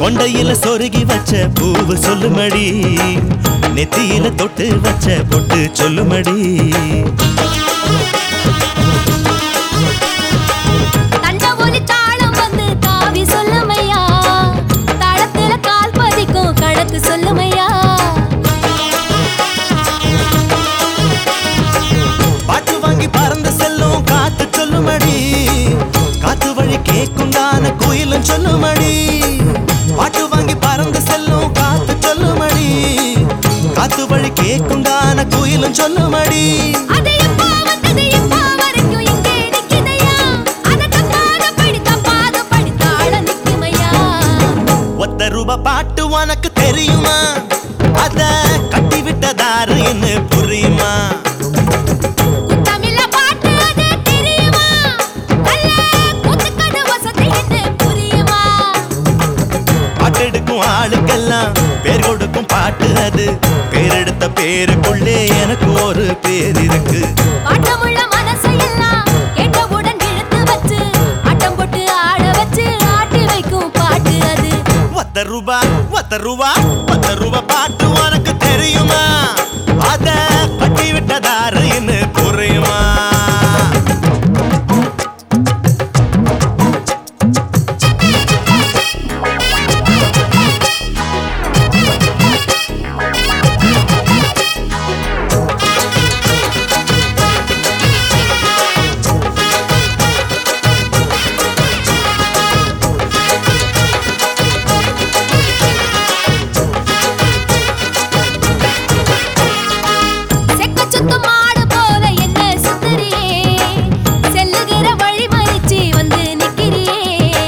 கொண்டையில சொருகி வச்ச பூவு சொல்லுமடி நெத்தியில தொட்டு வச்ச பொட்டு சொல்லுமடி தண்ட ஒலி தாளம் வந்து தாவி சொல்லுமையா தாளத்துல கால் பதிக்கும் கணக்கு சொல்லுமையா பாட்டு வாங்கி பறந்து செல்லும் காத்து சொல்லுமடி காத்து வழி கேக்கும் தான குயிலும் சொல்லுமடி பாட்டு வாங்கி பறந்து செல்லும் காத்து சொல்லுமடி காத்து வழி கேக்கும் தான குயிலும் சொல்லுமடி அது எப்போ வந்தது எப்போ வரைக்கும் இங்கே நிக்குதையா அத தப்பாத படி தப்பாத படி தாள நிக்குமையா ஒத்த ரூபா பாட்டு உனக்கு தெரியுமா அத கட்டி விட்டதாரு என்ன புரியுமா தமிழ பாட்டு அது தெரியுமா அல்ல கூத்துக்கது வசதி என்ன புரியுமா பாட்டெடுக்கும் ஆளுக்கெல்லாம் பேர் கொடுக்கும் பாட்டு அது பேரெடுத்த பேருக்குள்ளே எனக்கு ஒரு பேர் இருக்கு பாட்டமுள்ள மனசையெல்லாம் கேட்டவுடன் இழுத்து வச்சு ஆட்டம் போட்டு ஆட வச்சு ஆட்டி வைக்கும் பாட்டு அது ஒத்த ரூபா ஒத்த ரூபா ஒத்த ரூபா பாட்டு உனக்கு தெரியுமா அத கட்டி விட்டதாரு என்ன புரியுமா செக்க சுத்து மாடு போல என்ன சுத்துறியே செல்லுகிற வழி மறிச்சு வந்து நிக்கிறியே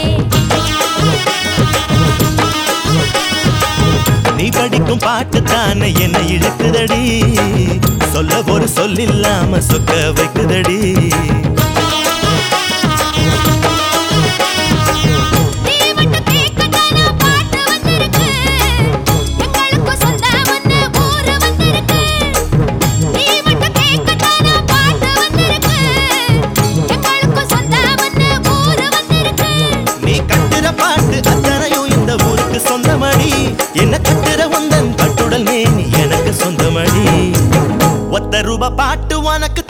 நீ படிக்கும் பாட்டு தானே என்ன இழுக்குதடி சொல்ல ஒரு சொல்லில்லாம சொக்க வைக்குதடி நீ மட்டும் கேட்கத்தானா பாட்டு வந்திருக்கு எங்களுக்கு சொந்தம்னு ஊரு வந்திருக்கு நீ மட்டும் கேட்கத்தானா பாட்டு வந்திருக்கு எங்களுக்கு சொந்தம்னு ஊரு வந்திருக்கு நீ கட்டுற பாட்டு அத்தனையும் இந்த ஊருக்கு சொந்தமடி என்ன கட்டுற உந்தன் கட்டுடல் மேனி எனக்கு சொந்தமடி ஒத்த ரூபா பாட்டு உனக்கு